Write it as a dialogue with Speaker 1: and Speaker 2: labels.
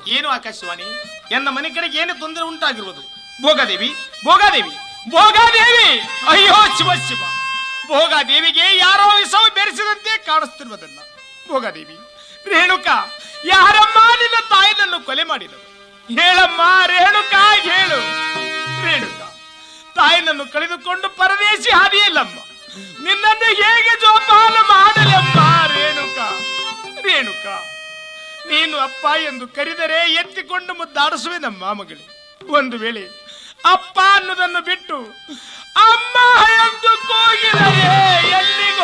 Speaker 1: ಏನು ಆಕಾಶವಾಣಿ ಎನ್ನ ಮನೆ ಕಡೆಗೆ ಏನು ತೊಂದರೆ ಉಂಟಾಗಿರುವುದು ಭೋಗಾದೇವಿ ಭೋಗಾದೇವಿ ಭೋಗಾದೇವಿ ಅಯ್ಯೋ ಶಿವ ಶಿವ ಭೋಗಾದೇವಿಗೆ ಯಾರೋ ವಿಷವು ಬೆರೆಸಿದಂತೆ ಕಾಣಿಸ್ತಿರುವುದಲ್ಲ ಭೋಗಾದೇವಿ ರೇಣುಕಾ ಯಾರಮ್ಮ ನಿನ್ನ ತಾಯಿನನ್ನು ಕೊಲೆ ಮಾಡಿದರು ಹೇಳಮ್ಮ ರೇಣುಕಾ ಹೇಳು ರೇಣುಕಾ ತಾಯಿನನ್ನು ಕಳೆದುಕೊಂಡು ಪರದೇಶಿ ಹಾದಿಯಲ್ಲಮ್ಮ ನಿನ್ನನ್ನು ಹೇಗೆ ಜೋಪಾನ ಮಾಡಲಮ್ಮ ರೇಣುಕಾ ರೇಣುಕಾ ನೀನು ಅಪ್ಪ ಎಂದು ಕರೆದರೆ ಎತ್ತಿಕೊಂಡು ಮುದ್ದಾಡಿಸುವೆ ನಮ್ಮ ಮಗಳೇ ಒಂದು ವೇಳೆ ಅಪ್ಪ ಅನ್ನೋದನ್ನು ಬಿಟ್ಟು ಅಮ್ಮ ಎಂದು ಕೂಗಿದರೆ ಎಲ್ಲಿಗೂ